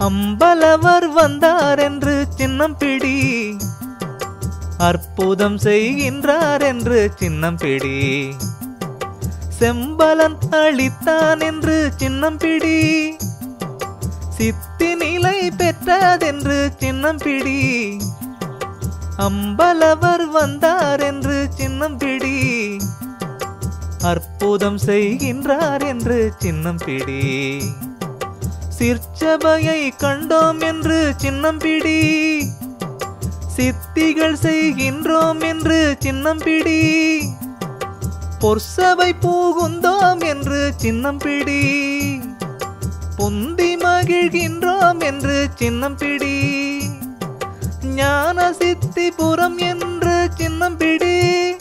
அம்பலவர் வந்தார் என்று சின்னம் பிடி அற்புதம் செய்கின்றார் என்று சின்னம் பிடி செம்பலன் அளித்தான் என்று சின்னம் பிடி சித்தி நிலை பெற்றதென்று சின்னம் பிடி அம்பலவர் வந்தார் என்று சின்னம் பிடி அற்புதம் செய்கின்றார் என்று சின்னம் பிடி சிற்சபையை கண்டோம் என்று சின்னம் பிடி சித்திகள் செய்கின்றோம் என்று சின்னம் பிடி பொற்சபை பூகுந்தோம் என்று சின்னம் பிடி பொந்தி மகிழ்கின்றோம் என்று சின்னம் பிடி ஞான சித்திபுரம் என்று சின்னம் பிடி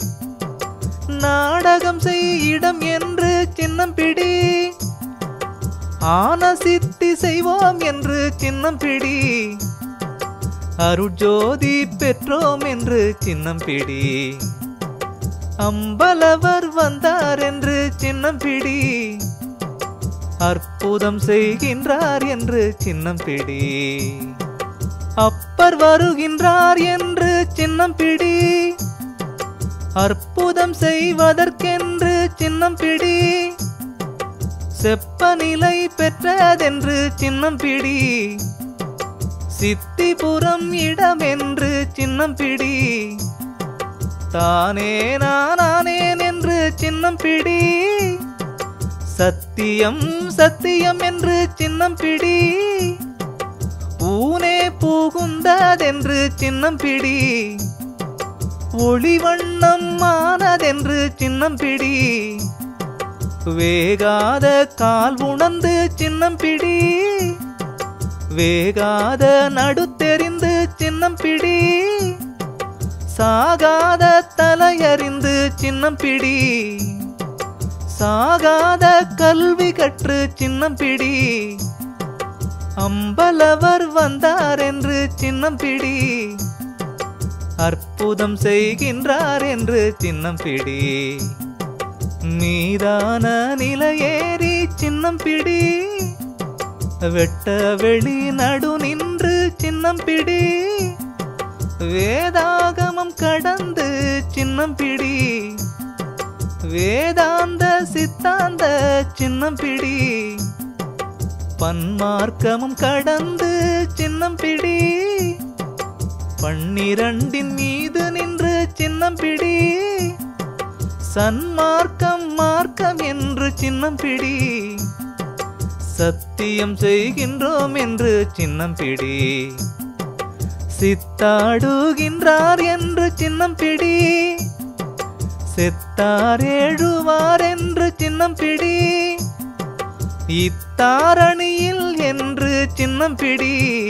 நாடகம் செய்யிடம் என்று சின்னம் பிடி ஆன சித்தி செய்வோம் என்று சின்னம் பிடி அருட்ஜோதி பெற்றோம் என்று சின்னம் பிடி அம்பலவர் வந்தார் என்று சின்னம் பிடி அற்புதம் செய்கின்றார் என்று சின்னம் பிடி அப்பர் வருகின்றார் என்று சின்னம் பிடி அற்புதம் செய்வதற்கென்று சின்னம் பிடி செப்ப நிலை பெற்றதென்று சின்னம் பிடி சித்திபுரம் இடம் என்று சின்னம் பிடி தானே நானேன் என்று சின்னம் பிடி சத்தியம் சத்தியம் என்று சின்னம் பிடி ஊனே புகுந்ததென்று சின்னம் பிடி ஒளிவண்ணம் ஆனதென்று சின்னம் பிடி வேகாத கால் உணர்ந்து சின்னம் பிடி வேகாத நடுத்தெறிந்து சின்னம் பிடி சாகாத தலையறிந்து சின்னம் பிடி சாகாத கல்வி கற்று சின்னம் பிடி அம்பலவர் வந்தார் என்று சின்னம் பிடி அற்புதம் செய்கின்றார் என்று சின்னம் பிடி மீதான நிலையேறி சின்னம் பிடி வெட்ட வெளி நடு நின்று சின்னம் பிடி வேதாகமம் கடந்து சின்னம் பிடி வேதாந்த சித்தாந்த சின்னம் பிடி பன்மார்க்கமும் கடந்து சின்னம் பிடி பன்னிரண்டின் மீது நின்று சின்னம் பிடி சன்மார்க்கம் மார்க்கம் என்று சின்னம் பிடி சத்தியம் செய்கின்றோம் என்று சின்னம் பிடி சித்தாடுகின்றார் என்று சின்னம் பிடி செத்தார் எழுவார் என்று சின்னம் பிடி இத்தாரணியில் என்று சின்னம் பிடி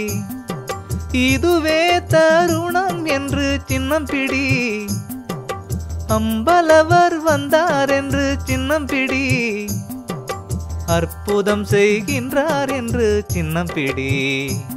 இதுவே தருணம் என்று சின்னம் பிடி அம்பலவர் வந்தார் என்று சின்னம் பிடி அற்புதம் செய்கின்றார் என்று சின்னம் பிடி